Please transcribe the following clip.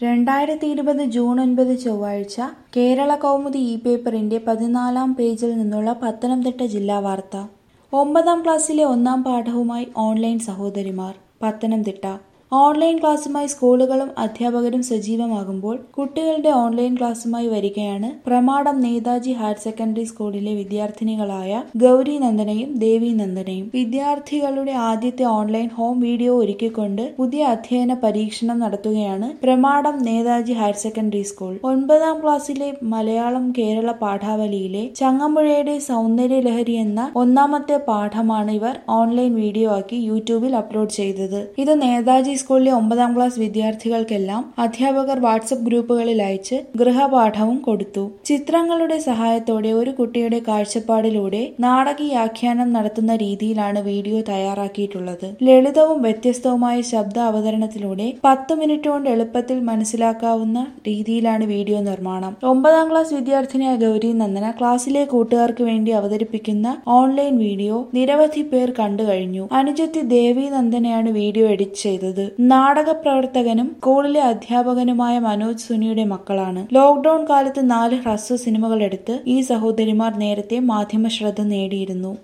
രണ്ടായിരത്തി ഇരുപത് ജൂൺ ഒൻപത് ചൊവ്വാഴ്ച കേരള കൗമുദി ഇ പേപ്പറിന്റെ പതിനാലാം പേജിൽ നിന്നുള്ള പത്തനംതിട്ട ജില്ലാ വാർത്ത ഒമ്പതാം ക്ലാസ്സിലെ ഒന്നാം പാഠവുമായി ഓൺലൈൻ സഹോദരിമാർ പത്തനംതിട്ട ഓൺലൈൻ ക്ലാസുമായി സ്കൂളുകളും അധ്യാപകരും സജീവമാകുമ്പോൾ കുട്ടികളുടെ ഓൺലൈൻ ക്ലാസുമായി വരികയാണ് പ്രമാടം നേതാജി ഹയർ സെക്കൻഡറി സ്കൂളിലെ വിദ്യാർത്ഥിനികളായ ഗൗരി നന്ദനയും ദേവി നന്ദനയും വിദ്യാർത്ഥികളുടെ ആദ്യത്തെ ഓൺലൈൻ ഹോം വീഡിയോ ഒരുക്കിക്കൊണ്ട് പുതിയ അധ്യയന പരീക്ഷണം നടത്തുകയാണ് Pramadam Netaji higher secondary school ഒൻപതാം ക്ലാസ്സിലെ മലയാളം കേരള പാഠാവലിയിലെ ചങ്ങമ്പുഴയുടെ സൗന്ദര്യലഹരി എന്ന ഒന്നാമത്തെ പാഠമാണ് ഇവർ ഓൺലൈൻ വീഡിയോ ആക്കി യൂട്യൂബിൽ അപ്ലോഡ് ചെയ്തത് ഇത് നേതാജി സ്കൂളിലെ ഒമ്പതാം ക്ലാസ് വിദ്യാർത്ഥികൾക്കെല്ലാം അധ്യാപകർ വാട്സപ്പ് ഗ്രൂപ്പുകളിൽ അയച്ച് ഗൃഹപാഠവും കൊടുത്തു ചിത്രങ്ങളുടെ സഹായത്തോടെ ഒരു കുട്ടിയുടെ കാഴ്ചപ്പാടിലൂടെ നാടകീയാഖ്യാനം നടത്തുന്ന രീതിയിലാണ് വീഡിയോ തയ്യാറാക്കിയിട്ടുള്ളത് ലളിതവും വ്യത്യസ്തവുമായ ശബ്ദ അവതരണത്തിലൂടെ പത്ത് മിനിറ്റ് കൊണ്ട് എളുപ്പത്തിൽ മനസ്സിലാക്കാവുന്ന രീതിയിലാണ് വീഡിയോ നിർമ്മാണം ഒമ്പതാം ക്ലാസ് വിദ്യാർത്ഥിനിയായ ഗൗരി നന്ദന ക്ലാസ്സിലെ കൂട്ടുകാർക്ക് വേണ്ടി അവതരിപ്പിക്കുന്ന ഓൺലൈൻ വീഡിയോ നിരവധി പേർ കണ്ടു കഴിഞ്ഞു അനുജത്തി ദേവി നന്ദനയാണ് വീഡിയോ എഡിറ്റ് ചെയ്തത് നാടക പ്രവർത്തകനും സ്കൂളിലെ അധ്യാപകനുമായ മനോജ് സുനിയുടെ മക്കളാണ് ലോക്ഡൌൺ കാലത്ത് നാല് ഹ്രസ്വ സിനിമകൾ എടുത്ത് ഈ സഹോദരിമാർ നേരത്തെ മാധ്യമ ശ്രദ്ധ നേടിയിരുന്നു